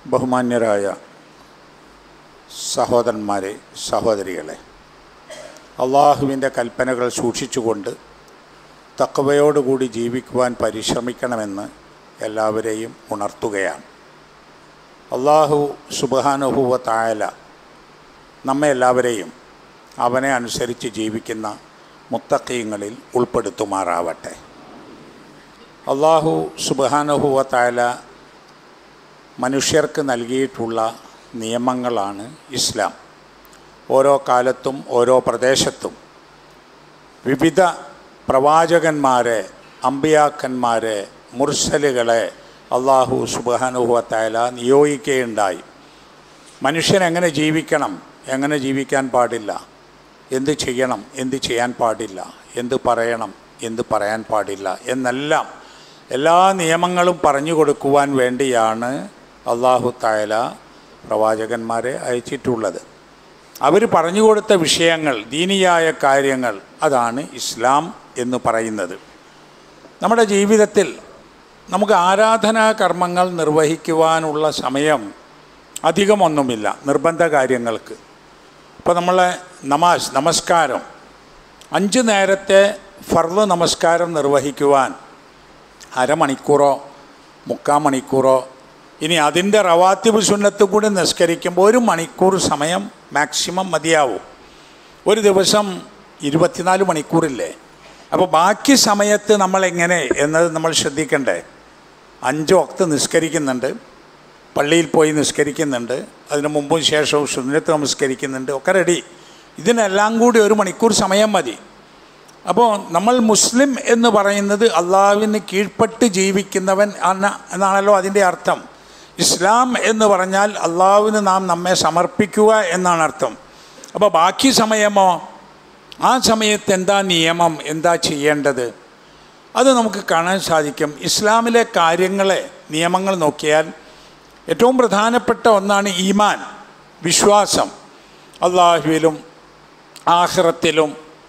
ബഹുമാന്യരായ സഹോദരന്മാരെ സഹോദരികളെ അള്ളാഹുവിൻ്റെ കൽപ്പനകൾ സൂക്ഷിച്ചുകൊണ്ട് തക്കവയോടുകൂടി ജീവിക്കുവാൻ പരിശ്രമിക്കണമെന്ന് എല്ലാവരെയും ഉണർത്തുകയാണ് അള്ളാഹു സുബാനുഭൂവ തായാല നമ്മെ എല്ലാവരെയും അവനെ അനുസരിച്ച് ജീവിക്കുന്ന മുത്തക്കീങ്ങളിൽ ഉൾപ്പെടുത്തുമാറാവട്ടെ അള്ളാഹു സുബാനുഭൂവ തായാല മനുഷ്യർക്ക് നൽകിയിട്ടുള്ള നിയമങ്ങളാണ് ഇസ്ലാം ഓരോ കാലത്തും ഓരോ പ്രദേശത്തും വിവിധ പ്രവാചകന്മാരെ അമ്പിയാക്കന്മാരെ മുർസലുകളെ അള്ളാഹു സുബാനുഭവത്തായാല നിയോഗിക്കുകയുണ്ടായി മനുഷ്യൻ എങ്ങനെ ജീവിക്കണം എങ്ങനെ ജീവിക്കാൻ പാടില്ല എന്ത് ചെയ്യണം എന്ത് ചെയ്യാൻ പാടില്ല എന്ത് പറയണം എന്ത് പറയാൻ പാടില്ല എന്നെല്ലാം എല്ലാ നിയമങ്ങളും പറഞ്ഞു കൊടുക്കുവാൻ വേണ്ടിയാണ് അള്ളാഹു തായാല പ്രവാചകന്മാരെ അയച്ചിട്ടുള്ളത് അവർ പറഞ്ഞു കൊടുത്ത വിഷയങ്ങൾ ദീനിയായ കാര്യങ്ങൾ അതാണ് ഇസ്ലാം എന്ന് പറയുന്നത് നമ്മുടെ ജീവിതത്തിൽ നമുക്ക് ആരാധനാ കർമ്മങ്ങൾ നിർവഹിക്കുവാനുള്ള സമയം അധികമൊന്നുമില്ല നിർബന്ധ കാര്യങ്ങൾക്ക് ഇപ്പോൾ നമ്മളെ നമാസ് നമസ്കാരം അഞ്ച് നേരത്തെ ഫർദ് നമസ്കാരം നിർവഹിക്കുവാൻ അരമണിക്കൂറോ മുക്കാൽ മണിക്കൂറോ ഇനി അതിൻ്റെ റവാത്തിബ് സുന്നത്ത് കൂടി നിസ്കരിക്കുമ്പോൾ ഒരു മണിക്കൂർ സമയം മാക്സിമം മതിയാവും ഒരു ദിവസം ഇരുപത്തിനാല് മണിക്കൂറില്ലേ അപ്പോൾ ബാക്കി സമയത്ത് നമ്മൾ എങ്ങനെ എന്നത് നമ്മൾ ശ്രദ്ധിക്കണ്ടേ അഞ്ച് വക്ത് നിസ്കരിക്കുന്നുണ്ട് പള്ളിയിൽ പോയി നിസ്കരിക്കുന്നുണ്ട് അതിന് മുമ്പും ശേഷവും സുന്നത്ത് നമസ്കരിക്കുന്നുണ്ട് ഒക്കെ റെഡി ഇതിനെല്ലാം കൂടി ഒരു മണിക്കൂർ സമയം മതി അപ്പോൾ നമ്മൾ മുസ്ലിം എന്ന് പറയുന്നത് അള്ളാഹുവിന് കീഴ്പ്പെട്ട് ജീവിക്കുന്നവൻ ആണ് എന്നാണല്ലോ അതിൻ്റെ അർത്ഥം ഇസ്ലാം എന്ന് പറഞ്ഞാൽ അള്ളാഹുവിന് നാം നമ്മെ സമർപ്പിക്കുക എന്നാണ് അർത്ഥം അപ്പോൾ ബാക്കി സമയമോ ആ സമയത്ത് എന്താ നിയമം എന്താ ചെയ്യേണ്ടത് അത് നമുക്ക് കാണാൻ സാധിക്കും ഇസ്ലാമിലെ കാര്യങ്ങളെ നിയമങ്ങൾ നോക്കിയാൽ ഏറ്റവും പ്രധാനപ്പെട്ട ഒന്നാണ് ഈമാൻ വിശ്വാസം അള്ളാഹുവിലും ആഹ്റത്തിലും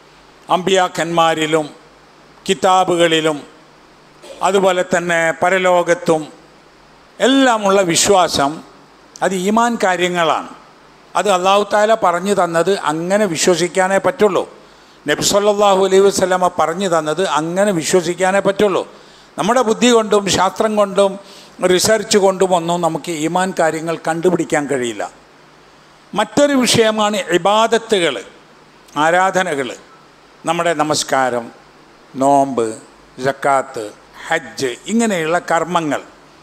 അമ്പിയാക്കന്മാരിലും കിതാബുകളിലും അതുപോലെ തന്നെ പരലോകത്തും എല്ലാമുള്ള വിശ്വാസം അത് ഈമാൻ കാര്യങ്ങളാണ് അത് അള്ളാഹു താല പറഞ്ഞു തന്നത് അങ്ങനെ വിശ്വസിക്കാനേ പറ്റുള്ളൂ നബ്സല്ലാഹു അലൈഹി വസ്ലമ പറഞ്ഞു തന്നത് അങ്ങനെ വിശ്വസിക്കാനേ പറ്റുള്ളൂ നമ്മുടെ ബുദ്ധി കൊണ്ടും ശാസ്ത്രം കൊണ്ടും റിസർച്ച് കൊണ്ടും ഒന്നും നമുക്ക് ഈമാൻ കാര്യങ്ങൾ കണ്ടുപിടിക്കാൻ കഴിയില്ല മറ്റൊരു വിഷയമാണ് ഇബാദത്തുകൾ ആരാധനകൾ നമ്മുടെ നമസ്കാരം നോമ്പ് ജക്കാത്ത് ഹജ്ജ് ഇങ്ങനെയുള്ള കർമ്മങ്ങൾ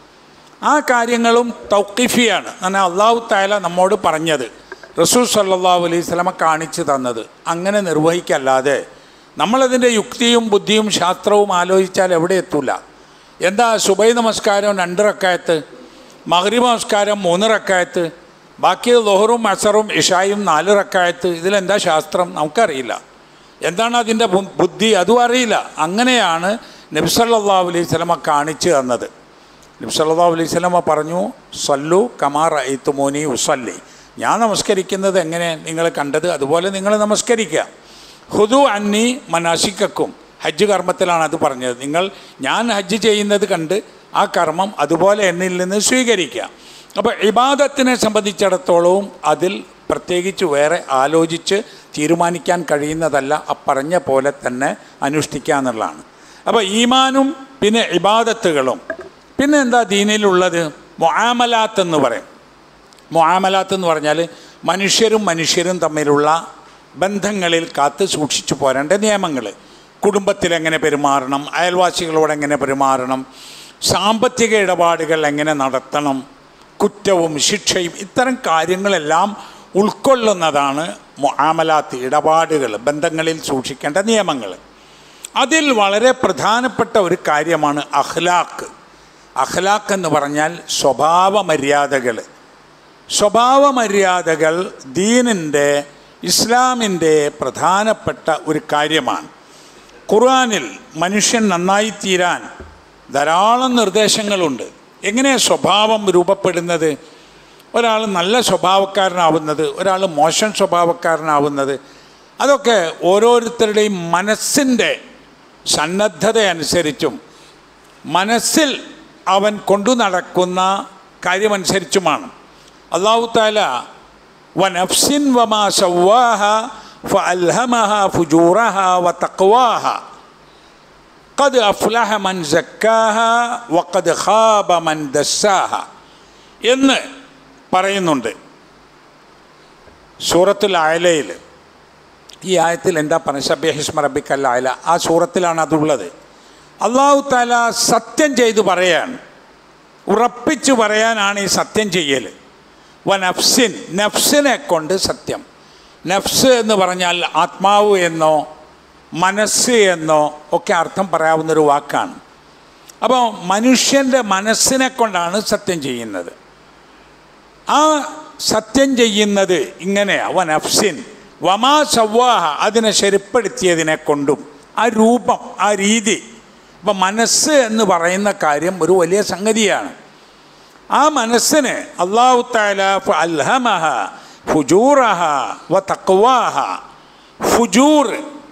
ആ കാര്യങ്ങളും തൗക്കിഫിയാണ് എന്നാൽ അള്ളാഹു താല നമ്മോട് പറഞ്ഞത് റസൂൽ സല്ലാഹു അലൈഹി സ്വലമ കാണിച്ചു തന്നത് അങ്ങനെ നിർവഹിക്കല്ലാതെ നമ്മളതിൻ്റെ യുക്തിയും ബുദ്ധിയും ശാസ്ത്രവും ആലോചിച്ചാൽ എവിടെ എത്തൂല എന്താ സുബൈ നമസ്കാരം രണ്ട് റക്കായത്ത് മഹരിബ് നമസ്കാരം മൂന്ന് റക്കായത്ത് ബാക്കി ലോഹറും അസറും ഇഷായും നാല് റക്കായത്ത് ഇതിലെന്താ ശാസ്ത്രം നമുക്കറിയില്ല എന്താണ് അതിൻ്റെ ബുദ്ധി അതും അറിയില്ല അങ്ങനെയാണ് നബ്സല്ലാ അലൈഹി സ്വലമ കാണിച്ചു തന്നത് നബ്സല്ലാ അലൈഹി സ്വലമ പറഞ്ഞു സല്ലു കമാർ ഐത്തുമോനി ഉസല്ലി ഞാൻ നമസ്കരിക്കുന്നത് എങ്ങനെ നിങ്ങൾ കണ്ടത് അതുപോലെ നിങ്ങൾ നമസ്കരിക്കുക ഹുദു അന്നി മനാശിക്കും ഹജ്ജ് കർമ്മത്തിലാണ് അത് പറഞ്ഞത് നിങ്ങൾ ഞാൻ ഹജ്ജ് ചെയ്യുന്നത് കണ്ട് ആ കർമ്മം അതുപോലെ എന്നിൽ നിന്ന് സ്വീകരിക്കുക അപ്പോൾ ഇബാദത്തിനെ സംബന്ധിച്ചിടത്തോളവും അതിൽ പ്രത്യേകിച്ച് വേറെ ആലോചിച്ച് തീരുമാനിക്കാൻ കഴിയുന്നതല്ല ആ പറഞ്ഞ പോലെ തന്നെ അനുഷ്ഠിക്കുക എന്നുള്ളതാണ് അപ്പോൾ ഈമാനും പിന്നെ ഇബാദത്തുകളും പിന്നെ എന്താ ദീനിലുള്ളത് മൊആമലാത്ത് എന്ന് പറയും മൊആമലാത്ത് എന്ന് പറഞ്ഞാൽ മനുഷ്യരും മനുഷ്യരും തമ്മിലുള്ള ബന്ധങ്ങളിൽ കാത്ത് സൂക്ഷിച്ചു പോരേണ്ട നിയമങ്ങൾ കുടുംബത്തിൽ എങ്ങനെ പെരുമാറണം അയൽവാസികളോട് എങ്ങനെ പെരുമാറണം സാമ്പത്തിക ഇടപാടുകൾ എങ്ങനെ നടത്തണം കുറ്റവും ശിക്ഷയും ഇത്തരം കാര്യങ്ങളെല്ലാം ഉൾക്കൊള്ളുന്നതാണ് മൊആമലാത്ത് ഇടപാടുകൾ ബന്ധങ്ങളിൽ സൂക്ഷിക്കേണ്ട നിയമങ്ങൾ അതിൽ വളരെ പ്രധാനപ്പെട്ട ഒരു കാര്യമാണ് അഖ്ലാഖ് അഖ്ലാഖ് എന്ന് പറഞ്ഞാൽ സ്വഭാവ മര്യാദകൾ സ്വഭാവ മര്യാദകൾ ദീനിൻ്റെ ഇസ്ലാമിൻ്റെ പ്രധാനപ്പെട്ട ഒരു കാര്യമാണ് ഖുർആനിൽ മനുഷ്യൻ നന്നായി തീരാൻ ധാരാളം നിർദ്ദേശങ്ങളുണ്ട് എങ്ങനെ സ്വഭാവം രൂപപ്പെടുന്നത് ഒരാൾ നല്ല സ്വഭാവക്കാരനാവുന്നത് ഒരാൾ മോശം സ്വഭാവക്കാരനാവുന്നത് അതൊക്കെ ഓരോരുത്തരുടെയും മനസ്സിൻ്റെ സന്നദ്ധത അനുസരിച്ചും മനസ്സിൽ അവൻ കൊണ്ടു നടക്കുന്ന കാര്യമനുസരിച്ചുമാണ് അള്ളാഹു താല വനഫ്സിൻ വമാ സവ്വാഹ ഫഅൽഹമഹ ഫുജൂറഹ വതഖ്വാഹ ഖദ് അഫ്ലഹ മൻ സക്കാഹ വഖദ് ഖാബ മൻ ദസ്സാഹ എന്ന് പറയുന്നുണ്ട് സൂറത്തുൽ അയലയിൽ ഈ ആയത്തിൽ എന്താ പറയുക സബ്യഹിസ്മ റബ്ബിക്കല്ല അയല ആ സൂറത്തിലാണ് അതുള്ളത് അള്ളാഹു താല സത്യം ചെയ്ത് പറയാണ് ഉറപ്പിച്ചു പറയാനാണ് ഈ സത്യം ചെയ്യൽ വ നഫ്സിൻ നഫ്സിനെ കൊണ്ട് സത്യം നഫ്സ് എന്ന് പറഞ്ഞാൽ ആത്മാവ് എന്നോ മനസ്സ് എന്നോ ഒക്കെ അർത്ഥം പറയാവുന്നൊരു വാക്കാണ് അപ്പോൾ മനുഷ്യൻ്റെ മനസ്സിനെ കൊണ്ടാണ് സത്യം ചെയ്യുന്നത് ആ സത്യം ചെയ്യുന്നത് ഇങ്ങനെയാ വ നഫ്സിൻ വമാ സവ്വാഹ അതിനെ ശരിപ്പെടുത്തിയതിനെ കൊണ്ടും ആ രൂപം ആ രീതി അപ്പം മനസ്സ് എന്ന് പറയുന്ന കാര്യം ഒരു വലിയ സംഗതിയാണ് ആ മനസ്സിന് അള്ളാഹു താല അൽഹമഹ ഫുജൂറഹ വ തക്വാഹ ഫുജൂർ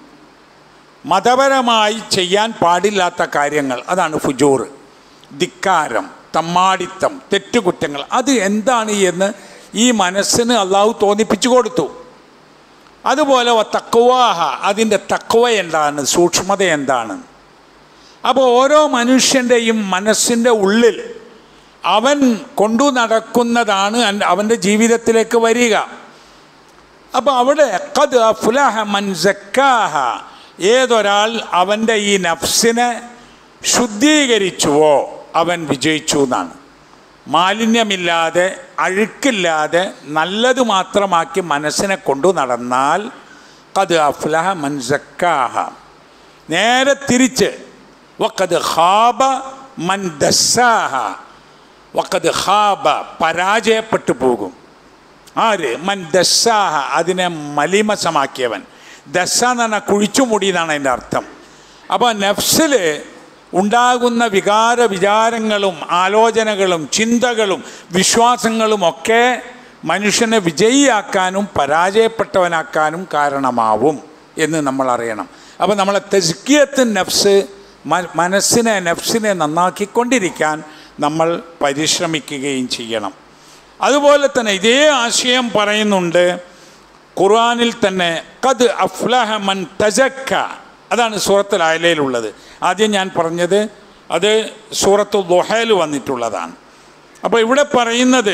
മതപരമായി ചെയ്യാൻ പാടില്ലാത്ത കാര്യങ്ങൾ അതാണ് ഫുജൂർ ധിക്കാരം തമ്മാടിത്തം തെറ്റുകുറ്റങ്ങൾ അത് എന്താണ് എന്ന് ഈ മനസ്സിന് അള്ളാഹു തോന്നിപ്പിച്ചു കൊടുത്തു അതുപോലെ തക്വാഹ അതിൻ്റെ തക്വ എന്താണ് സൂക്ഷ്മത എന്താണ് അപ്പോൾ ഓരോ മനുഷ്യൻ്റെയും മനസ്സിൻ്റെ ഉള്ളിൽ അവൻ കൊണ്ടു നടക്കുന്നതാണ് അൻ- അവൻ്റെ ജീവിതത്തിലേക്ക് വരിക അപ്പോൾ അവിടെ കത് അഫ്ലഹ മൻ സക്കാഹ ഏതൊരാൾ അവൻ്റെ ഈ നഫ്സിനെ ശുദ്ധീകരിച്ചുവോ അവൻ വിജയിച്ചു എന്നാണ് മാലിന്യമില്ലാതെ അഴുക്കില്ലാതെ നല്ലത് മാത്രമാക്കി മനസ്സിനെ കൊണ്ടു നടന്നാൽ കത് അഫ്ലഹ മൻ സക്കാഹ നേരെ തിരിച്ച് വക്കത് ഹാബ മൻ ദസ്സാഹ വക്കത് ഹാബ പരാജയപ്പെട്ടു പോകും ആര് മൻ ദസ്സാഹ അതിനെ മലിമസമാക്കിയവൻ ദസ്സ എന്ന് പറഞ്ഞാൽ കുഴിച്ചുമുടി എന്നാണ് അതിൻ്റെ അർത്ഥം അപ്പോൾ നഫ്സിൽ ഉണ്ടാകുന്ന വികാര വിചാരങ്ങളും ആലോചനകളും ചിന്തകളും വിശ്വാസങ്ങളും ഒക്കെ മനുഷ്യനെ വിജയിയാക്കാനും പരാജയപ്പെട്ടവനാക്കാനും കാരണമാവും എന്ന് നമ്മൾ അറിയണം അപ്പോൾ നമ്മളെ തെസ്കിയത്ത് നഫ്സ് മ- മനസ്സിനെ നഫ്സിനെ നന്നാക്കിക്കൊണ്ടിരിക്കാൻ നമ്മൾ പരിശ്രമിക്കുകയും ചെയ്യണം അതുപോലെ തന്നെ ഇതേ ആശയം പറയുന്നുണ്ട് ഖുർആനിൽ തന്നെ കത് അഫ്ലഹ മൻ തജക്ക അതാണ് സൂറത്തുൽ അയലയിലുള്ളത് ആദ്യം ഞാൻ പറഞ്ഞത് അത് സൂറത്തു ദുഹയിൽ വന്നിട്ടുള്ളതാണ് അപ്പോൾ ഇവിടെ പറയുന്നത്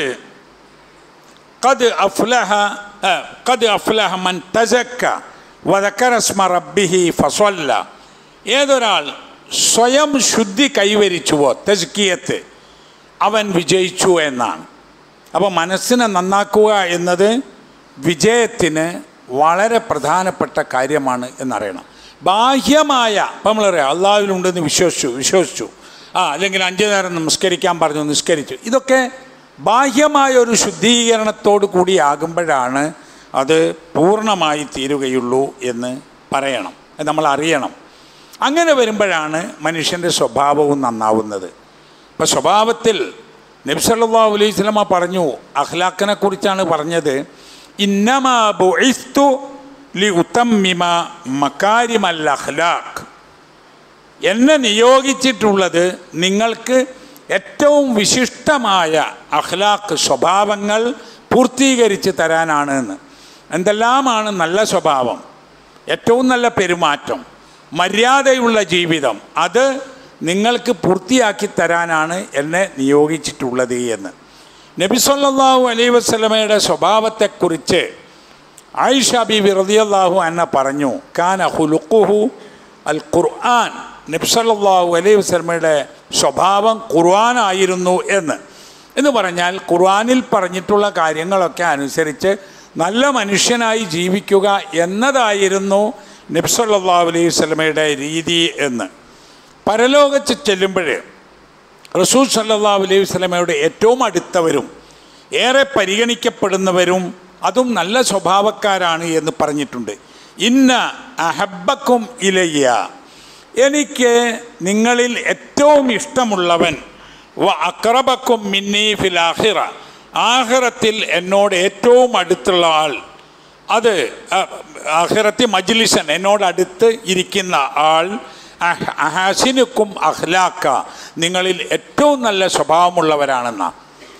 കത് അഫ്ലഹ ആ, കത് അഫ്ലഹ മൻ തജക്ക വദക്കരസ്മ റബ്ബിഹി ഫസ്വല്ല ഏതൊരാൾ സ്വയം ശുദ്ധി കൈവരിച്ചുവോ തസ്കിയത്ത് അവൻ വിജയിച്ചു എന്നാണ് അപ്പോൾ മനസ്സിനെ നന്നാക്കുക എന്നത് വിജയത്തിന് വളരെ പ്രധാനപ്പെട്ട കാര്യമാണ് എന്നറിയണം ബാഹ്യമായ ഇപ്പം നമ്മളറിയാം അള്ളാഹുവിലുണ്ടെന്ന് വിശ്വസിച്ചു വിശ്വസിച്ചു ആ അല്ലെങ്കിൽ അഞ്ചു നേരം നമസ്കരിക്കാൻ പറഞ്ഞു നിസ്കരിച്ചു ഇതൊക്കെ ബാഹ്യമായ ഒരു ശുദ്ധീകരണത്തോടു കൂടിയാകുമ്പോഴാണ് അത് പൂർണ്ണമായി തീരുകയുള്ളൂ എന്ന് പറയണം അത് നമ്മൾ അറിയണം അങ്ങനെ വരുമ്പോഴാണ് മനുഷ്യൻ്റെ സ്വഭാവവും നന്നാവുന്നത് ഇപ്പം സ്വഭാവത്തിൽ നബ്സല്ലാ അലൈഹി സ്വലമ പറഞ്ഞു അഖ്ലാഖിനെ കുറിച്ചാണ് പറഞ്ഞത് ഇന്നമാ ബുഇസ്തു ലി ഉത്തമ്മിമ മക്കാരിമൽ അഖ്ലാഖ് എന്നെ നിയോഗിച്ചിട്ടുള്ളത് നിങ്ങൾക്ക് ഏറ്റവും വിശിഷ്ടമായ അഖ്ലാഖ് സ്വഭാവങ്ങൾ പൂർത്തീകരിച്ച് തരാനാണ് എന്ന് എന്തെല്ലാമാണ് നല്ല സ്വഭാവം ഏറ്റവും നല്ല പെരുമാറ്റം മര്യാദയുള്ള ജീവിതം അത് നിങ്ങൾക്ക് പൂർത്തിയാക്കി തരാനാണ് എന്നെ നിയോഗിച്ചിട്ടുള്ളത് എന്ന് നബി സല്ലല്ലാഹു അലൈഹി വസല്ലമയുടെ സ്വഭാവത്തെക്കുറിച്ച് ആയിഷ ബീബി റളിയല്ലാഹു അന്ന പറഞ്ഞു കാന ഹുലുഖുഹു അൽ ഖുർആൻ നബി സല്ലല്ലാഹു അലൈഹി വസല്ലമയുടെ സ്വഭാവം ഖുർആനായിരുന്നു എന്ന് എന്ന് പറഞ്ഞാൽ ഖുർആനിൽ പറഞ്ഞിട്ടുള്ള കാര്യങ്ങളൊക്കെ അനുസരിച്ച് നല്ല മനുഷ്യനായി ജീവിക്കുക എന്നതായിരുന്നു നബി സല്ലല്ലാഹു അലൈഹി വസല്ലമയുടെ രീതി എന്ന് പരലോകത്ത് ചെല്ലുമ്പോൾ റസൂൽ സല്ലല്ലാഹു അലൈഹി വസല്ലമയുടെ ഏറ്റവും അടുത്തവരും ഏറെ പരിഗണിക്കപ്പെടുന്നവരും അതും നല്ല സ്വഭാവക്കാരാണ് എന്ന് പറഞ്ഞിട്ടുണ്ട് ഇന്ന അഹബക്കും ഇലയ്യ എനിക്ക് നിങ്ങളിൽ ഏറ്റവും ഇഷ്ടമുള്ളവൻ വ അക്രബക്കും മിന്നി ഫിൽ ആഹിറ ആഹിറത്തിൽ എന്നോട് ഏറ്റവും അടുത്തുള്ള ആൾ അത് ആഹിറത്തി മജ്ലിസൻ എന്നോട് അടുത്ത് ഇരിക്കുന്ന ആൾ അഹ് അഹാസിനുക്കും അഹ്ലാക്ക നിങ്ങളിൽ ഏറ്റവും നല്ല സ്വഭാവമുള്ളവരാണെന്ന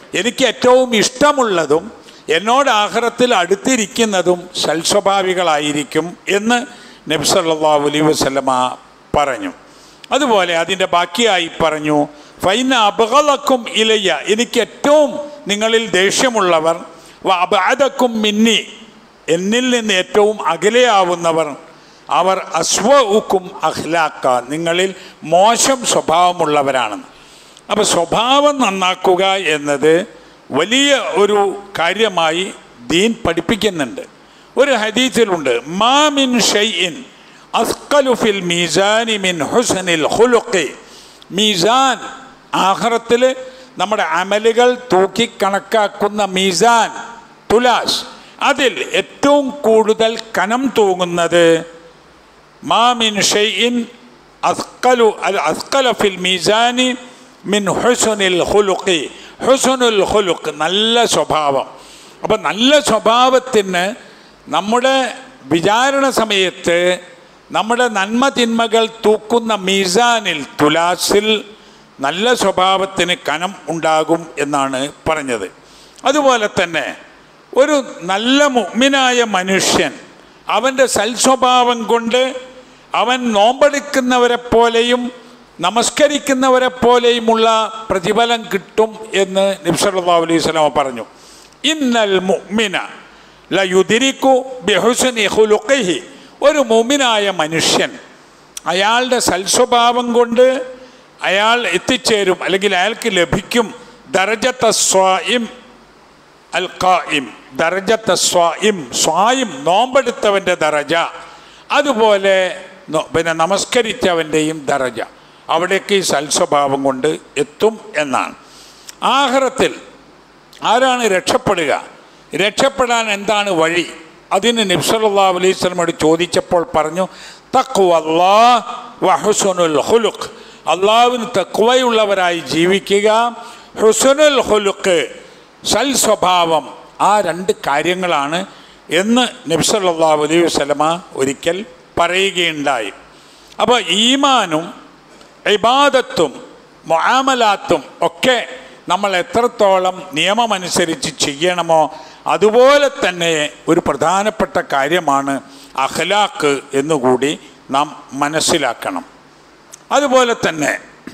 എനിക്ക് ഏറ്റവും ഇഷ്ടമുള്ളതും എന്നോട് ആഹ്റത്തിൽ അടുത്തിരിക്കുന്നതും സൽസ്വഭാവികളായിരിക്കും എന്ന് നബ്സല്ലാ അലൈ വസ്ലമ പറഞ്ഞു അതുപോലെ അതിൻ്റെ ബാക്കിയായി പറഞ്ഞു ഫൈന അപകലക്കും ഇലയ്യ എനിക്ക് ഏറ്റവും നിങ്ങളിൽ ദേഷ്യമുള്ളവർ വ അബാദക്കും മിന്നി എന്നിൽ നിന്ന് ഏറ്റവും അകലെയാവുന്നവർ അവർ അസ്വഉക്കും അഖ്ലാക്ക നിങ്ങളിൽ മോശം സ്വഭാവമുള്ളവരാണെന്ന് അപ്പോൾ സ്വഭാവം നന്നാക്കുക എന്നത് വലിയ ഒരു കാര്യമായി ദീൻ പഠിപ്പിക്കുന്നുണ്ട് ഒരു ഹദീസിലുണ്ട് മാമിൻ ഷൈഇൻ അസ്കലു ഫിൽ മീസാനി മിൻ ഹുസനിൽ ഹുലുഖി മീസാൻ ആഹ്റത്തിൽ നമ്മുടെ അമലുകൾ തൂക്കി കണക്കാക്കുന്ന മീസാൻ തുലാസ് അതിൽ ഏറ്റവും കൂടുതൽ കനം തൂങ്ങുന്നത് മാമിൻ ഷെയ്ഇൻ അസ്കലു അൽ അസ്കല ഫിൽ മീസാനി മിൻ ഹുസനുൽ ഹുലുഖി ഹുസനുൽ ഹുലുഖ് നല്ല സ്വഭാവം അപ്പം നല്ല സ്വഭാവത്തിന് നമ്മുടെ വിചാരണ സമയത്ത് നമ്മുടെ നന്മ തിന്മകൾ തൂക്കുന്ന മീസാനിൽ തുലാസിൽ നല്ല സ്വഭാവത്തിന് കനം ഉണ്ടാകും എന്നാണ് പറഞ്ഞത് അതുപോലെ തന്നെ ഒരു നല്ല മുഗ്മിനായ മനുഷ്യൻ അവൻ്റെ സൽസ്വഭാവം കൊണ്ട് അവൻ നോമ്പെടുക്കുന്നവരെ പോലെയും നമസ്കരിക്കുന്നവരെ പോലെയുമുള്ള പ്രതിഫലം കിട്ടും എന്ന് നിബ്സല്ലാ അലൈഹി സ്വലാമ പറഞ്ഞു ഇന്നൽ മുഅ്മിന ലയുദിരിക്കു ബിഹുസ്നി ഖുലുഖിഹി ഒരു മുഅ്മിനായ മനുഷ്യൻ അയാളുടെ സൽസ്വഭാവം കൊണ്ട് അയാൾ എത്തിച്ചേരും അല്ലെങ്കിൽ അയാൾക്ക് ലഭിക്കും ദർജത്ത സ്വായിം അൽ ഖായിം ദർജത്ത സ്വായിം സ്വായിം നോമ്പെടുത്തവൻ്റെ ദറജ അതുപോലെ നോ- പിന്നെ നമസ്കരിച്ചവൻ്റെയും ദറജ അവിടേക്ക് ഈ സൽസ്വഭാവം കൊണ്ട് എത്തും എന്നാണ് ആഹാരത്തിൽ ആരാണ് രക്ഷപ്പെടുക രക്ഷപ്പെടാൻ എന്താണ് വഴി അതിന് നബ്സല്ലാ അലൈഹി സ്വലമോട് ചോദിച്ചപ്പോൾ പറഞ്ഞു തക്കു വഹുസുനുൽ ഹുലുഖ് അള്ളാവിന് തക്വയുള്ളവരായി ജീവിക്കുക ഹുസുനുൽ ഹുലുക്ക് സൽ സ്വഭാവം ആ രണ്ട് കാര്യങ്ങളാണ് എന്ന് നബ്സല്ലാ അലൈഹി വസ്ലമ ഒരിക്കൽ പറയുകയുണ്ടായി അപ്പോൾ ഈമാനും ഇബാദത്തും മുആമലാത്തും ഒക്കെ നമ്മൾ എത്രത്തോളം നിയമമനുസരിച്ച് ചെയ്യണമോ അതുപോലെ തന്നെ ഒരു പ്രധാനപ്പെട്ട കാര്യമാണ് അഖ്ലാക്ക് എന്നുകൂടി നാം മനസ്സിലാക്കണം അതുപോലെ തന്നെ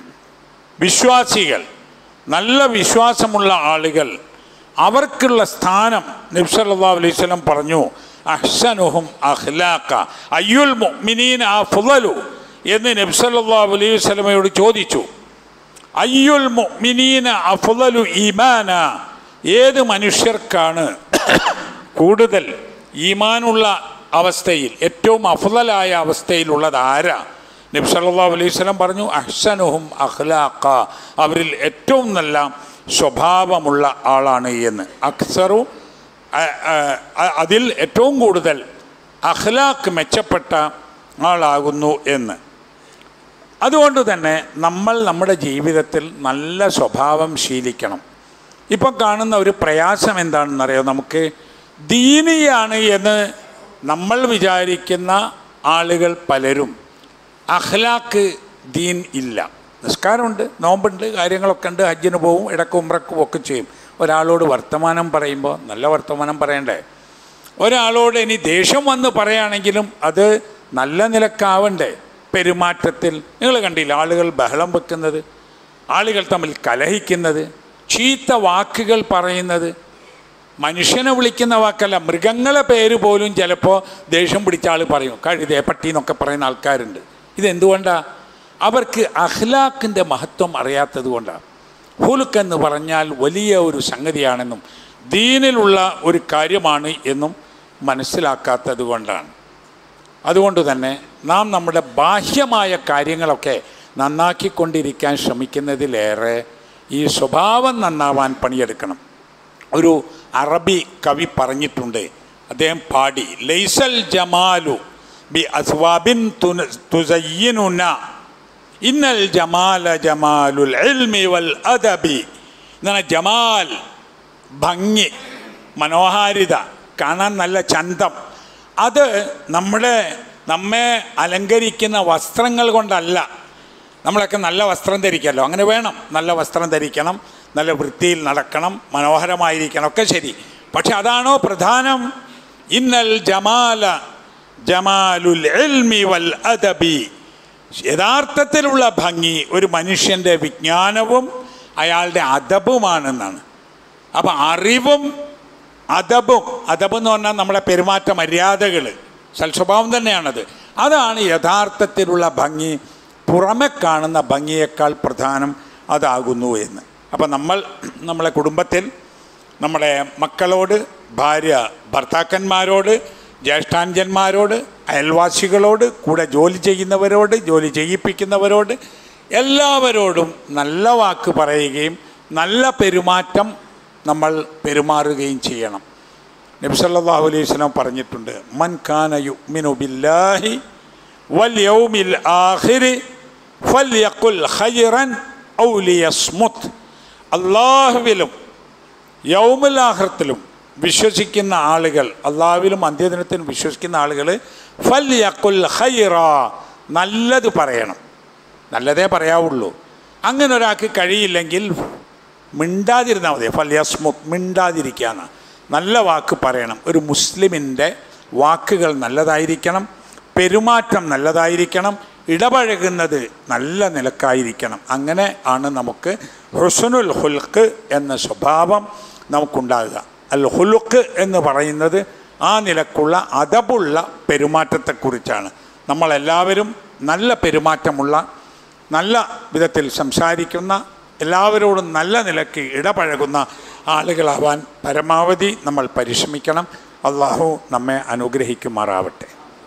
വിശ്വാസികൾ നല്ല വിശ്വാസമുള്ള ആളുകൾ അവർക്കുള്ള സ്ഥാനം നബ്സല്ലാ അലൈഹി സ്വലം പറഞ്ഞു അഹ്സനുഹും അഖ്ലാക്ക അയ്യുൽ മുഅ്മിനീൻ ആ ഫുലലു എന്ന് നബ്സല്ലാ അലൈഹി സ്വലമയോട് ചോദിച്ചു അയ്യുൽ മുഅ്മിനീന അഫ്ളലു ഈമാന ഏത് മനുഷ്യർക്കാണ് കൂടുതൽ ഈമാനുള്ള അവസ്ഥയിൽ ഏറ്റവും അഫ്ളലായ അവസ്ഥയിലുള്ളത് ആരാ നബി സല്ലല്ലാഹു അലൈഹി വസല്ലം പറഞ്ഞു അഹ്സനുഹും അഖ്ലാഖ അവരിൽ ഏറ്റവും നല്ല സ്വഭാവമുള്ള ആളാണ് എന്ന് അക്സറു അ- അ- അ- അതിൽ ഏറ്റവും കൂടുതൽ അഖ്ലാഖ് മെച്ചപ്പെട്ട ആളാകുന്നു എന്ന് അതുകൊണ്ട് തന്നെ നമ്മൾ നമ്മുടെ ജീവിതത്തിൽ നല്ല സ്വഭാവം ശീലിക്കണം ഇപ്പം കാണുന്ന ഒരു പ്രയാസം എന്താണെന്നറിയോ നമുക്ക് ദീനിയാണ് എന്ന് നമ്മൾ വിചാരിക്കുന്ന ആളുകൾ പലരും അഖ്ലാക്ക് ദീൻ ഇല്ല നിസ്കാരമുണ്ട് നോമ്പുണ്ട് കാര്യങ്ങളൊക്കെ ഉണ്ട് ഹജ്ജിന് പോവും ഇടക്ക് ഉമ്രക്കും ഒക്കെ ചെയ്യും ഒരാളോട് വർത്തമാനം പറയുമ്പോൾ നല്ല വർത്തമാനം പറയണ്ടേ ഒരാളോട് ഇനി ദേഷ്യം വന്ന് പറയുകയാണെങ്കിലും അത് നല്ല നിലക്കാവണ്ടേ പെരുമാറ്റത്തിൽ നിങ്ങൾ കണ്ടില്ല ആളുകൾ ബഹളം വെക്കുന്നത് ആളുകൾ തമ്മിൽ കലഹിക്കുന്നത് ചീത്ത വാക്കുകൾ പറയുന്നത് മനുഷ്യനെ വിളിക്കുന്ന വാക്കല്ല മൃഗങ്ങളെ പേര് പോലും ചിലപ്പോൾ ദേഷ്യം പിടിച്ച ആൾ പറയും കഴുതേ പട്ടി എന്നൊക്കെ പറയുന്ന ആൾക്കാരുണ്ട് ഇതെന്തുകൊണ്ടാണ് അവർക്ക് അഖ്ലാഖിൻ്റെ മഹത്വം അറിയാത്തത് കൊണ്ടാണ് ഹുലുക്ക് എന്ന് പറഞ്ഞാൽ വലിയ ഒരു സംഗതിയാണെന്നും ദീനിലുള്ള ഒരു കാര്യമാണ് എന്നും മനസ്സിലാക്കാത്തത് കൊണ്ടാണ് അതുകൊണ്ട് തന്നെ നാം നമ്മുടെ ബാഹ്യമായ കാര്യങ്ങളൊക്കെ നന്നാക്കിക്കൊണ്ടിരിക്കാൻ ശ്രമിക്കുന്നതിലേറെ ഈ സ്വഭാവം നന്നാവാൻ പണിയെടുക്കണം ഒരു അറബി കവി പറഞ്ഞിട്ടുണ്ട് അദ്ദേഹം പാടി ലൈസൽ ജമാലു ബി അസ്വാബിൻ തുന- തുസയ്യിനുന ഇന്നൽ ജമാല ജമാലുൽ ഇൽമി വൽ അദബി എന്നാണ് ജമാൽ ഭംഗി മനോഹാരിത കാണാൻ നല്ല ചന്തം അത് നമ്മുടെ നമ്മെ അലങ്കരിക്കുന്ന വസ്ത്രങ്ങൾ കൊണ്ടല്ല നമ്മളൊക്കെ നല്ല വസ്ത്രം ധരിക്കല്ലോ അങ്ങനെ വേണം നല്ല വസ്ത്രം ധരിക്കണം നല്ല വൃത്തിയിൽ നടക്കണം മനോഹരമായിരിക്കണം ഒക്കെ ശരി പക്ഷെ അതാണോ പ്രധാനം ഇന്നൽ ജമാല ജമാലുൽ ഇൽമി വൽ അദബി യഥാർത്ഥത്തിലുള്ള ഭംഗി ഒരു മനുഷ്യൻ്റെ വിജ്ഞാനവും അയാളുടെ അദബുമാണെന്നാണ് അപ്പം അറിവും അദബും അദബ് എന്ന് പറഞ്ഞാൽ നമ്മളെ പെരുമാറ്റ മര്യാദകൾ സൽസ്വഭാവം തന്നെയാണത് അതാണ് യഥാർത്ഥത്തിലുള്ള ഭംഗി പുറമെ കാണുന്ന ഭംഗിയേക്കാൾ പ്രധാനം അതാകുന്നു എന്ന് അപ്പം നമ്മൾ നമ്മളെ കുടുംബത്തിൽ നമ്മുടെ മക്കളോട് ഭാര്യ ഭർത്താക്കന്മാരോട് ജ്യേഷ്ഠാഞ്ജന്മാരോട് അയൽവാസികളോട് കൂടെ ജോലി ചെയ്യുന്നവരോട് ജോലി ചെയ്യിപ്പിക്കുന്നവരോട് എല്ലാവരോടും നല്ല വാക്ക് പറയുകയും നല്ല പെരുമാറ്റം നമ്മൾ പെരുമാറുകയും ചെയ്യണം നബി സല്ലല്ലാഹു അലൈഹി വസല്ലം പറഞ്ഞിട്ടുണ്ട് മൻ കാന യുഅ്മിനു ബില്ലാഹി വൽ യൗമിൽ ആഖിരി ഫൽയഖുൽ ഖൈറൻ ഔ ലിയസ്മുത് അല്ലാഹുവിലും യൗമുൽ ആഖിറത്തിലും വിശ്വസിക്കുന്ന ആളുകൾ അള്ളാഹുവിലും അന്ത്യദിനത്തിലും വിശ്വസിക്കുന്ന ആളുകൾ ഫൽയഖുൽ ഖൈറ നല്ലത് പറയണം നല്ലതേ പറയാവുള്ളൂ അങ്ങനെ ഒരാൾക്ക് കഴിയില്ലെങ്കിൽ മിണ്ടാതിരുന്നാൽ മതി ഫല്യസ്മുത് മിണ്ടാതിരിക്കാന്ന് നല്ല വാക്ക് പറയണം ഒരു മുസ്ലിമിൻ്റെ വാക്കുകൾ നല്ലതായിരിക്കണം പെരുമാറ്റം നല്ലതായിരിക്കണം ഇടപഴകുന്നത് നല്ല നിലക്കായിരിക്കണം അങ്ങനെ ആണ് നമുക്ക് ഹുസനുൽ ഹുൽക്ക് എന്ന സ്വഭാവം നമുക്കുണ്ടാകുക അൽ ഹുലുക്ക് എന്ന് പറയുന്നത് ആ നിലക്കുള്ള അതബുള്ള പെരുമാറ്റത്തെക്കുറിച്ചാണ് നമ്മളെല്ലാവരും നല്ല പെരുമാറ്റമുള്ള നല്ല വിധത്തിൽ സംസാരിക്കുന്ന എല്ലാവരോടും നല്ല നിലയ്ക്ക് ഇടപഴകുന്ന ആളുകളാവാൻ പരമാവധി നമ്മൾ പരിശ്രമിക്കണം അള്ളാഹു നമ്മെ അനുഗ്രഹിക്കുമാറാവട്ടെ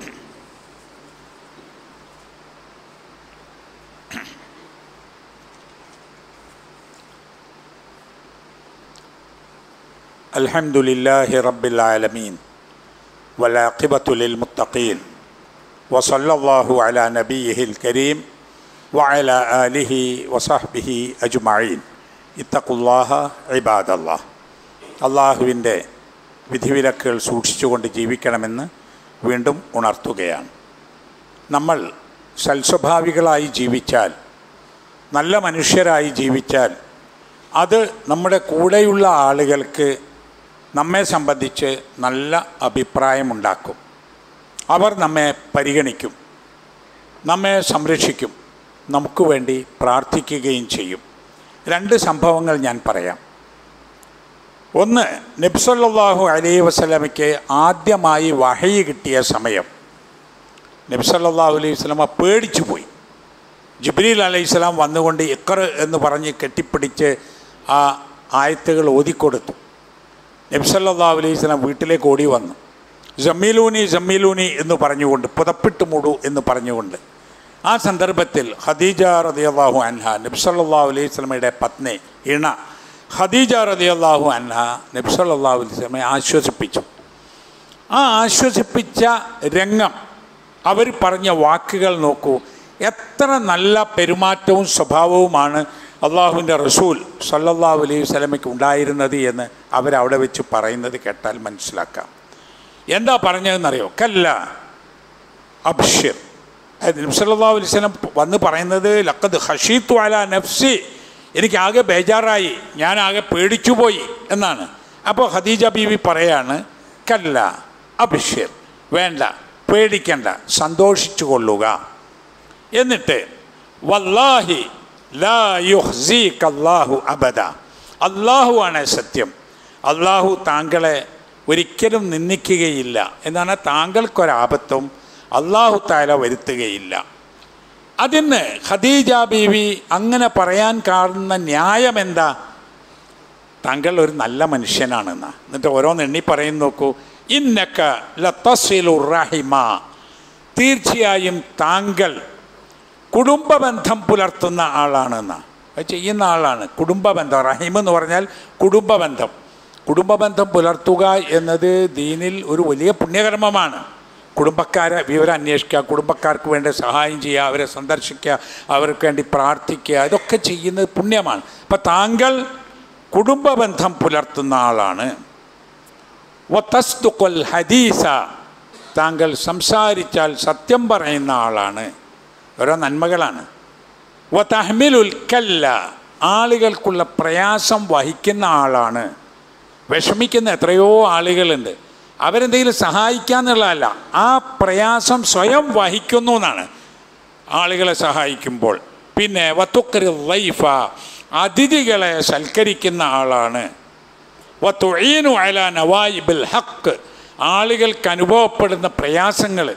الحمد لله رب العالمين والعاقبة للمتقين وصلى الله على نبيه الكريم وعلى آله وصحبه أجمعين اتقوا الله عباد الله അള്ളാഹുവിൻ്റെ വിധിവിലക്കുകൾ സൂക്ഷിച്ചുകൊണ്ട് ജീവിക്കണമെന്ന് വീണ്ടും ഉണർത്തുകയാണ് നമ്മൾ സൽസ്വഭാവികളായി ജീവിച്ചാൽ നല്ല മനുഷ്യരായി ജീവിച്ചാൽ അത് നമ്മുടെ കൂടെയുള്ള ആളുകൾക്ക് നമ്മെ സംബന്ധിച്ച് നല്ല അഭിപ്രായമുണ്ടാക്കും അവർ നമ്മെ പരിഗണിക്കും നമ്മെ സംരക്ഷിക്കും നമുക്ക് വേണ്ടി പ്രാർത്ഥിക്കുകയും ചെയ്യും രണ്ട് സംഭവങ്ങൾ ഞാൻ പറയാം ഒന്ന് നബ്സല്ലാഹു അലൈഹി വസ്ലമയ്ക്ക് ആദ്യമായി വഹയി കിട്ടിയ സമയം നബ്സല്ലാഹു അലൈഹി വസ്ലമ പേടിച്ചു പോയി ജിബ്രീൽ അലൈഹി സ്വലാം വന്നുകൊണ്ട് ഇക്കർ എന്ന് പറഞ്ഞ് കെട്ടിപ്പിടിച്ച് ആ ആയത്തുകൾ ഓതിക്കൊടുത്തു നബ്സല്ലാ അലൈഹി സ്വലാം വീട്ടിലേക്ക് ഓടി വന്നു ജമ്മീലൂനി ജമ്മീലൂനി എന്ന് പറഞ്ഞുകൊണ്ട് പുതപ്പിട്ട് മൂടു എന്ന് പറഞ്ഞുകൊണ്ട് ആ സന്ദർഭത്തിൽ ഖദീജ റതിയല്ലാഹു അൻഹ നബ്സല്ലാ അലൈഹി സ്വലമയുടെ പത്നി ഇണ ഖദീജ റതിയല്ലാഹു അൻഹ നബ്സല്ലാ അലൈഹി സ്വലമെ ആശ്വസിപ്പിച്ചു ആ ആശ്വസിപ്പിച്ച രംഗം അവർ പറഞ്ഞ വാക്കുകൾ നോക്കൂ എത്ര നല്ല പെരുമാറ്റവും സ്വഭാവവുമാണ് അള്ളാഹുവിൻ്റെ റസൂൽ സല്ലല്ലാഹു അലൈഹി വസല്ലമയ്ക്ക് ഉണ്ടായിരുന്നത് എന്ന് അവരവിടെ വെച്ച് പറയുന്നത് കേട്ടാൽ മനസ്സിലാക്കാം എന്താ പറഞ്ഞതെന്നറിയോ കല്ല അബ്ഷിർ നബ്സല്ലാ അലൈഹി സ്വലം വന്ന് പറയുന്നത് ലക്കത് ഹഷീത്തു അല നഫ്സി എനിക്ക് ആകെ ബേജാറായി ഞാൻ ആകെ പേടിച്ചു പോയി എന്നാണ് അപ്പോൾ ഖദീജ ബീവി പറയാണ് കല്ല അബ്ഷിർ വേണ്ട പേടിക്കണ്ട സന്തോഷിച്ചു കൊള്ളുക എന്നിട്ട് വല്ലാഹി ലാ യുഹ്സീക അല്ലാഹു അബദ അള്ളാഹു ആണ് സത്യം അള്ളാഹു താങ്കളെ ഒരിക്കലും നിന്ദിക്കുകയില്ല എന്നാണ് താങ്കൾക്കൊരാപത്തും അള്ളാഹു താല വരുത്തുകയില്ല അതിന് ഖദീജ ബീവി അങ്ങനെ പറയാൻ കാണുന്ന ന്യായം എന്താ താങ്കൾ ഒരു നല്ല മനുഷ്യനാണെന്നാ എന്നിട്ട് ഓരോന്ന് എണ്ണി പറയും നോക്കൂ ഇന്നക്ക ലത്തസിലു റഹിമ തീർച്ചയായും താങ്കൾ കുടുംബബന്ധം പുലർത്തുന്ന ആളാണെന്ന് അത് ചെയ്യുന്ന ആളാണ് കുടുംബബന്ധം റഹീം എന്ന് പറഞ്ഞാൽ കുടുംബബന്ധം കുടുംബബന്ധം പുലർത്തുക എന്നത് ദീനിൽ ഒരു വലിയ പുണ്യകർമ്മമാണ് കുടുംബക്കാരെ വിവരം അന്വേഷിക്കുക കുടുംബക്കാർക്ക് വേണ്ടി സഹായം ചെയ്യുക അവരെ സന്ദർശിക്കുക അവർക്ക് വേണ്ടി പ്രാർത്ഥിക്കുക ഇതൊക്കെ ചെയ്യുന്നത് പുണ്യമാണ് അപ്പം താങ്കൾ കുടുംബബന്ധം പുലർത്തുന്ന ആളാണ് വത്തസ്തുക്കൊൽ ഹദീസ താങ്കൾ സംസാരിച്ചാൽ സത്യം പറയുന്ന ആളാണ് ഓരോ നന്മകളാണ് വതഹ്മിലുൽ കല്ല ആളുകൾക്കുള്ള പ്രയാസം വഹിക്കുന്ന ആളാണ് വിഷമിക്കുന്ന എത്രയോ ആളുകളുണ്ട് അവരെന്തെങ്കിലും സഹായിക്കാന്നുള്ളതല്ല ആ പ്രയാസം സ്വയം വഹിക്കുന്നു എന്നാണ് ആളുകളെ സഹായിക്കുമ്പോൾ പിന്നെ വത്തുക്കരി ലൈഫ അതിഥികളെ സൽക്കരിക്കുന്ന ആളാണ് വത്തുഴീനു അല നവായിബിൽ ഹക്ക് ആളുകൾക്ക് അനുഭവപ്പെടുന്ന പ്രയാസങ്ങൾ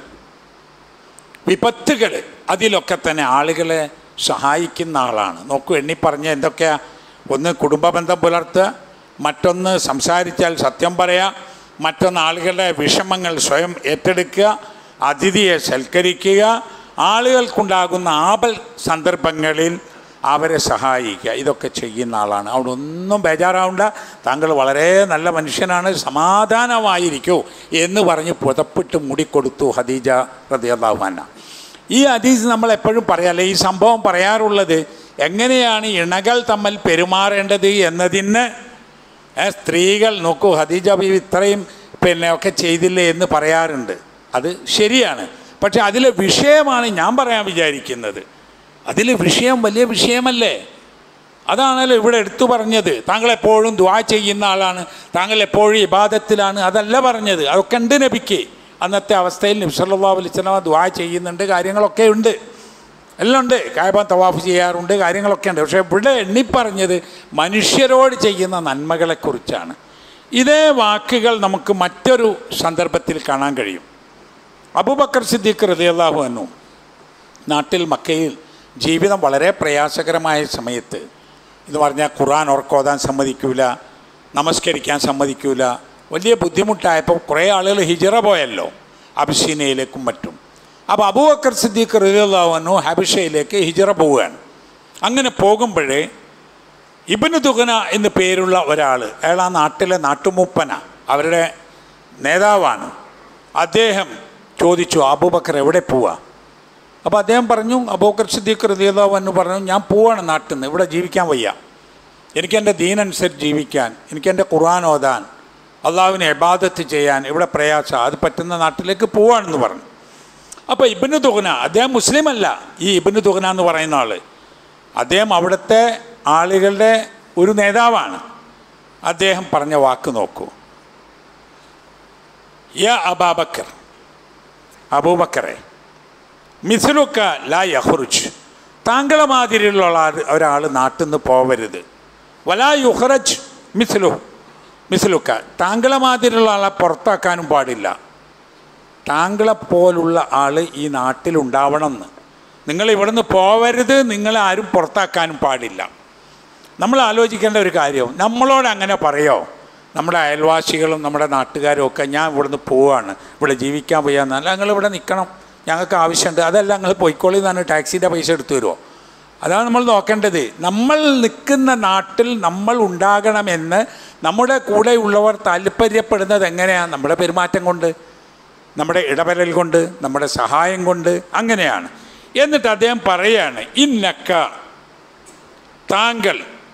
വിപത്തുകൾ അതിലൊക്കെ തന്നെ ആളുകളെ സഹായിക്കുന്ന ആളാണ് നോക്കൂ എണ്ണി പറഞ്ഞ എന്തൊക്കെയാ ഒന്ന് കുടുംബ ബന്ധം പുലർത്തുക മറ്റൊന്ന് സംസാരിച്ചാൽ സത്യം പറയുക മറ്റൊന്ന് ആളുകളുടെ വിഷമങ്ങൾ സ്വയം ഏറ്റെടുക്കുക അതിഥിയെ സൽക്കരിക്കുക ആളുകൾക്കുണ്ടാകുന്ന ആപൽ സന്ദർഭങ്ങളിൽ അവരെ സഹായിക്കുക ഇതൊക്കെ ചെയ്യുന്ന ആളാണ് അവിടെ ഒന്നും ബേജാറാവണ്ട താങ്കൾ വളരെ നല്ല മനുഷ്യനാണ് സമാധാനമായിരിക്കൂ എന്ന് പറഞ്ഞ് പുതപ്പിട്ട് മൂടിക്കൊടുത്തു ഹദീജ റതിയല്ലാഹുന ഈ ഹദീസ് നമ്മൾ എപ്പോഴും പറയാല്ലേ ഈ സംഭവം പറയാറുള്ളത് എങ്ങനെയാണ് ഇണകൾ തമ്മിൽ പെരുമാറേണ്ടത് എന്നതിന് ഏ, സ്ത്രീകൾ നോക്കൂ ഹദീജ ബീവി ഇത്രയും പിന്നെ ഒക്കെ ചെയ്തില്ലേ എന്ന് പറയാറുണ്ട് അത് ശരിയാണ് പക്ഷെ അതിലെ വിഷയമാണ് ഞാൻ പറയാൻ വിചാരിക്കുന്നത് അതിൽ വിഷയം വലിയ വിഷയമല്ലേ അതാണല്ലോ ഇവിടെ എടുത്തു പറഞ്ഞത് താങ്കൾ എപ്പോഴും ദ്വാ ചെയ്യുന്ന ആളാണ് താങ്കൾ എപ്പോഴും ഇബാദത്തിലാണ് അതല്ല പറഞ്ഞത് അതൊക്കെ ഉണ്ട് നബിക്ക് അന്നത്തെ അവസ്ഥയിൽ നബ്സല്ലാ വലിച്ചനവ ദ്വാ ചെയ്യുന്നുണ്ട് കാര്യങ്ങളൊക്കെ ഉണ്ട് എല്ലാം ഉണ്ട് കായബ തവാഫ് ചെയ്യാറുണ്ട് കാര്യങ്ങളൊക്കെ ഉണ്ട് പക്ഷേ ഇവിടെ എണ്ണിപ്പറഞ്ഞത് മനുഷ്യരോട് ചെയ്യുന്ന നന്മകളെക്കുറിച്ചാണ് ഇതേ വാക്കുകൾ നമുക്ക് മറ്റൊരു സന്ദർഭത്തിൽ കാണാൻ കഴിയും അബൂബക്കർ സിദ്ദീഖ് റളിയല്ലാഹു അൻഹു നാട്ടിൽ മക്കയിൽ ജീവിതം വളരെ പ്രയാസകരമായ സമയത്ത് എന്ന് പറഞ്ഞാൽ ഖുർആൻ ഉറക്കോതാൻ സമ്മതിക്കൂല നമസ്കരിക്കാൻ സമ്മതിക്കൂല വലിയ ബുദ്ധിമുട്ടായപ്പോൾ കുറേ ആളുകൾ ഹിജറ പോയല്ലോ അബിസീനയിലേക്കും മറ്റും അപ്പോൾ അബൂബക്കർ സിദ്ദീഖ് റളിയല്ലാഹു ഹബിഷയിലേക്ക് ഹിജറ പോവുകയാണ് അങ്ങനെ പോകുമ്പോഴേ ഇബനു തുകന എന്ന് പേരുള്ള ഒരാൾ അയാൾ ആ നാട്ടിലെ നാട്ടുമൂപ്പന അവരുടെ നേതാവാണ് അദ്ദേഹം ചോദിച്ചു അബൂബക്കർ എവിടെ പോവാ അപ്പോൾ അദ്ദേഹം പറഞ്ഞു അബൂബക്കർ സിദ്ദീഖ് റളിയല്ലാഹു അൻഹു പറഞ്ഞു ഞാൻ പോവാണ് നാട്ടിൽ നിന്ന് ഇവിടെ ജീവിക്കാൻ വയ്യ എനിക്ക് എൻ്റെ ദീനനുസരിച്ച് ജീവിക്കാൻ എനിക്ക് എൻ്റെ ഖുർആൻ ഓതാൻ അള്ളാഹുവിനെ എബാദത്ത് ചെയ്യാൻ ഇവിടെ പ്രയാസ അത് പറ്റുന്ന നാട്ടിലേക്ക് പോവാണെന്ന് പറഞ്ഞു അപ്പോൾ ഇബനു തുഹന അദ്ദേഹം മുസ്ലിം അല്ല ഈ ഇബനു തുഹന എന്ന് പറയുന്ന ആൾ അദ്ദേഹം അവിടുത്തെ ആളുകളുടെ ഒരു നേതാവാണ് അദ്ദേഹം പറഞ്ഞ വാക്ക് നോക്കൂ യ അബാബക്കർ അബൂബക്കറെ മിസിലുക്ക ലാ യഹ്റുജ് താങ്കളെ മാതിരിയുള്ള ആൾ- ഒരാൾ നാട്ടിൽ നിന്ന് പോവരുത് വലാ യുഹ്റജ് മിസിലു മിസിലുക്ക താങ്കളെ മാതിരിയുള്ള ആളെ പുറത്താക്കാനും പാടില്ല താങ്കളെ പോലുള്ള ആൾ ഈ നാട്ടിലുണ്ടാവണം എന്ന് നിങ്ങൾ ഇവിടുന്ന് പോവരുത് നിങ്ങളെ ആരും പുറത്താക്കാനും പാടില്ല നമ്മൾ ആലോചിക്കേണ്ട ഒരു കാര്യം നമ്മളോട് അങ്ങനെ പറയോ നമ്മുടെ അയൽവാസികളും നമ്മുടെ നാട്ടുകാരും ഒക്കെ ഞാൻ ഇവിടുന്ന് പോവാണ് ഇവിടെ ജീവിക്കാൻ വയ്യാന്നല്ല ഞങ്ങൾ ഇവിടെ നിൽക്കണം ഞങ്ങൾക്ക് ആവശ്യമുണ്ട് അതല്ല ഞങ്ങൾ പോയിക്കോളി എന്നാണ് ടാക്സിൻ്റെ പൈസ എടുത്തു തരുമോ അതാണ് നമ്മൾ നോക്കേണ്ടത് നമ്മൾ നിൽക്കുന്ന നാട്ടിൽ നമ്മൾ ഉണ്ടാകണമെന്ന് നമ്മുടെ കൂടെയുള്ളവർ താല്പര്യപ്പെടുന്നത് എങ്ങനെയാണ് നമ്മുടെ പെരുമാറ്റം കൊണ്ട് നമ്മുടെ ഇടപെടൽ കൊണ്ട് നമ്മുടെ സഹായം കൊണ്ട് അങ്ങനെയാണ് എന്നിട്ട് അദ്ദേഹം പറയാണ് ഇന്നക്ക താങ്കൾ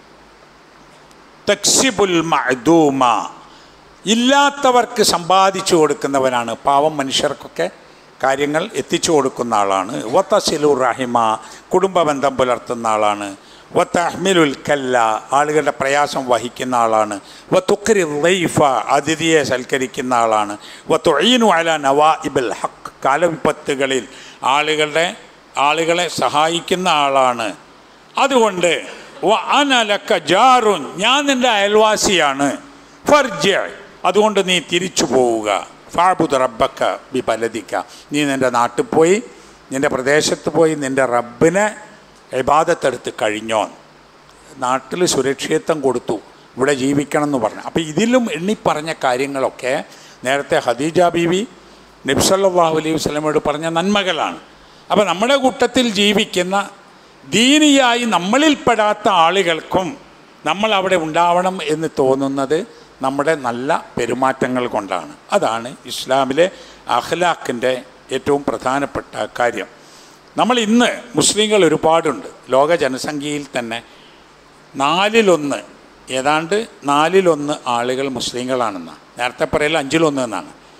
തക്സിബുൽ മഅദൂമ ഇല്ലാത്തവർക്ക് സമ്പാദിച്ചു കൊടുക്കുന്നവനാണ് പാവം മനുഷ്യർക്കൊക്കെ കാര്യങ്ങൾ എത്തിച്ചു കൊടുക്കുന്ന ആളാണ് വത്തസിലു റഹിമ കുടുംബ ബന്ധം പുലർത്തുന്ന ആളാണ് വത്തഹ്മിലുൽ കല്ല ആളുകളുടെ പ്രയാസം വഹിക്കുന്ന ആളാണ് വത്തുക്കരി റൈഫ അതിഥിയെ സൽക്കരിക്കുന്ന ആളാണ് വത്തുഈനു അല നവാഇബിൽ ഹക്ക് കാലവിപത്തുകളിൽ ആളുകളുടെ ആളുകളെ സഹായിക്കുന്ന ആളാണ് അതുകൊണ്ട് വ അനലക്ക ജാറുൻ ഞാൻ നിൻ്റെ അയൽവാസിയാണ് ഫർജ അതുകൊണ്ട് നീ തിരിച്ചു പോവുക ഫാബുദ് റബ്ബക്ക ബി പലതിക്ക നീ നിൻ്റെ നാട്ടിൽ പോയി നിൻ്റെ പ്രദേശത്ത് പോയി നിൻ്റെ റബ്ബിനെ ഇബാദത്തെടുത്ത് കഴിഞ്ഞോ നാട്ടിൽ സുരക്ഷിതത്വം കൊടുത്തു ഇവിടെ ജീവിക്കണം എന്ന് പറഞ്ഞു അപ്പോൾ ഇതിലും എണ്ണിപ്പറഞ്ഞ കാര്യങ്ങളൊക്കെ നേരത്തെ ഖദീജ ബീവി നബ്സല്ലാഹു അലൈഹി വസ്ലമോട് പറഞ്ഞ നന്മകളാണ് അപ്പോൾ നമ്മുടെ കൂട്ടത്തിൽ ജീവിക്കുന്ന ദീനിയായി നമ്മളിൽപ്പെടാത്ത ആളുകൾക്കും നമ്മൾ അവിടെ ഉണ്ടാവണം എന്ന് തോന്നുന്നത് നമ്മുടെ നല്ല പെരുമാറ്റങ്ങൾ കൊണ്ടാണ് അതാണ് ഇസ്ലാമിലെ അഖ്ലാഖിൻ്റെ ഏറ്റവും പ്രധാനപ്പെട്ട കാര്യം നമ്മൾ ഇന്ന് മുസ്ലിങ്ങൾ ഒരുപാടുണ്ട് ലോക ജനസംഖ്യയിൽ തന്നെ നാലിലൊന്ന് ഏതാണ്ട് നാലിലൊന്ന് ആളുകൾ മുസ്ലിങ്ങളാണെന്നാണ് നേരത്തെ പറയൽ അഞ്ചിലൊന്ന് എന്നാണ്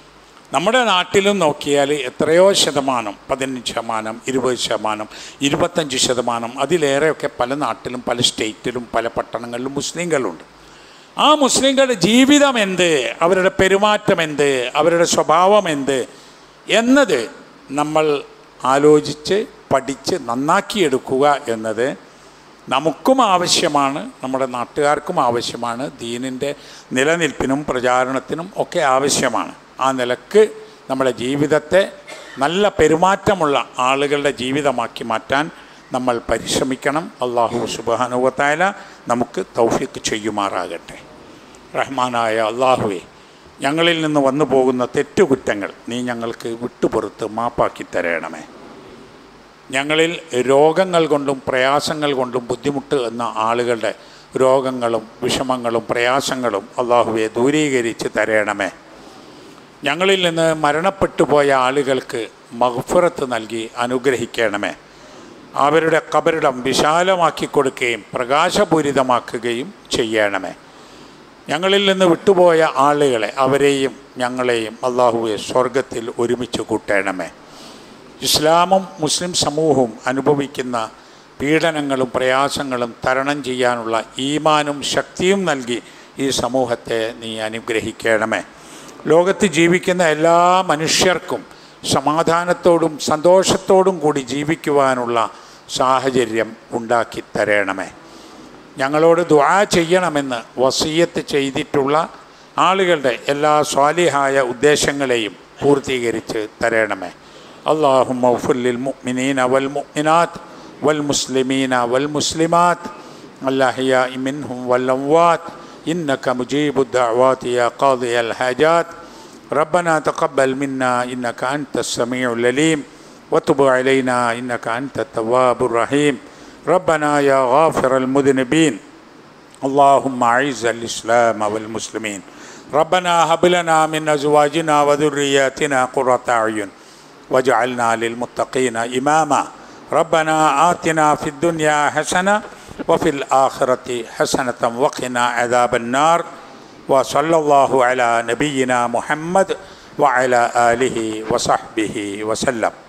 നമ്മുടെ നാട്ടിലും നോക്കിയാൽ എത്രയോ ശതമാനം പതിനഞ്ച് ശതമാനം ഇരുപത് ശതമാനം ഇരുപത്തഞ്ച് ശതമാനം അതിലേറെയൊക്കെ പല നാട്ടിലും പല സ്റ്റേറ്റിലും പല പട്ടണങ്ങളിലും മുസ്ലിങ്ങളുണ്ട് ആ മുസ്ലിങ്ങളുടെ ജീവിതം എന്ത് അവരുടെ പെരുമാറ്റം എന്ത് അവരുടെ സ്വഭാവം എന്ത് എന്നത് നമ്മൾ ആലോചിച്ച് പഠിച്ച് നന്നാക്കിയെടുക്കുക എന്നത് നമുക്കും ആവശ്യമാണ് നമ്മുടെ നാട്ടുകാർക്കും ആവശ്യമാണ് ദീനിൻ്റെ നിലനിൽപ്പിനും പ്രചാരണത്തിനും ഒക്കെ ആവശ്യമാണ് ആ നിലക്ക് നമ്മുടെ ജീവിതത്തെ നല്ല പെരുമാറ്റമുള്ള ആളുകളുടെ ജീവിതമാക്കി മാറ്റാൻ നമ്മൾ പരിശ്രമിക്കണം അള്ളാഹു സുബാനുവത്തായ നമുക്ക് തൗഫീക്ക് ചെയ്യുമാറാകട്ടെ റഹ്മാനായ അള്ളാഹുവെ ഞങ്ങളിൽ നിന്ന് വന്നു പോകുന്ന തെറ്റുകുറ്റങ്ങൾ നീ ഞങ്ങൾക്ക് വിട്ടുപുറത്ത് മാപ്പാക്കി തരണമേ ഞങ്ങളിൽ രോഗങ്ങൾ കൊണ്ടും പ്രയാസങ്ങൾ കൊണ്ടും ബുദ്ധിമുട്ട് എന്ന ആളുകളുടെ രോഗങ്ങളും വിഷമങ്ങളും പ്രയാസങ്ങളും അള്ളാഹുവെ ദൂരീകരിച്ച് തരണമേ ഞങ്ങളിൽ നിന്ന് മരണപ്പെട്ടു പോയ ആളുകൾക്ക് മഹഫറത്ത് നൽകി അനുഗ്രഹിക്കണമേ അവരുടെ കബറിടം വിശാലമാക്കി കൊടുക്കുകയും പ്രകാശപൂരിതമാക്കുകയും ചെയ്യണമേ ഞങ്ങളിൽ നിന്ന് വിട്ടുപോയ ആളുകളെ അവരെയും ഞങ്ങളെയും അള്ളാഹുവെ സ്വർഗത്തിൽ ഒരുമിച്ച് കൂട്ടണമേ ഇസ്ലാമും മുസ്ലിം സമൂഹവും അനുഭവിക്കുന്ന പീഡനങ്ങളും പ്രയാസങ്ങളും തരണം ചെയ്യാനുള്ള ഈമാനും ശക്തിയും നൽകി ഈ സമൂഹത്തെ നീ അനുഗ്രഹിക്കണമേ ലോകത്ത് ജീവിക്കുന്ന എല്ലാ മനുഷ്യർക്കും സമാധാനത്തോടും സന്തോഷത്തോടും കൂടി ജീവിക്കുവാനുള്ള സാഹചര്യം ഉണ്ടാക്കി തരണമേ ഞങ്ങളോട് ദുആ ചെയ്യണമെന്ന് വസീയത്ത് ചെയ്തിട്ടുള്ള ആളുകളുടെ എല്ലാ സ്വാലിഹായ ഉദ്ദേശങ്ങളെയും പൂർത്തീകരിച്ച് തരണമേ اللهم اغفر للمؤمنين والمؤمنات والمسلمين والمسلمات الأحياء منهم والأموات إنك مجيب الدعوات يا قاضي الحاجات ربنا تقبل منا إنك أنت السميع العليم وتب علينا إنك أنت التواب الرحيم ربنا يا غافر المذنبين اللهم أعز الإسلام والمسلمين ربنا هب لنا من أزواجنا وذرياتنا قرة أعين واجعلنا للمتقين إماما ربنا آتنا في الدنيا حسنة وفي الآخرة حسنة وقنا عذاب النار وصلى الله على نبينا محمد وعلى آله وصحبه وسلم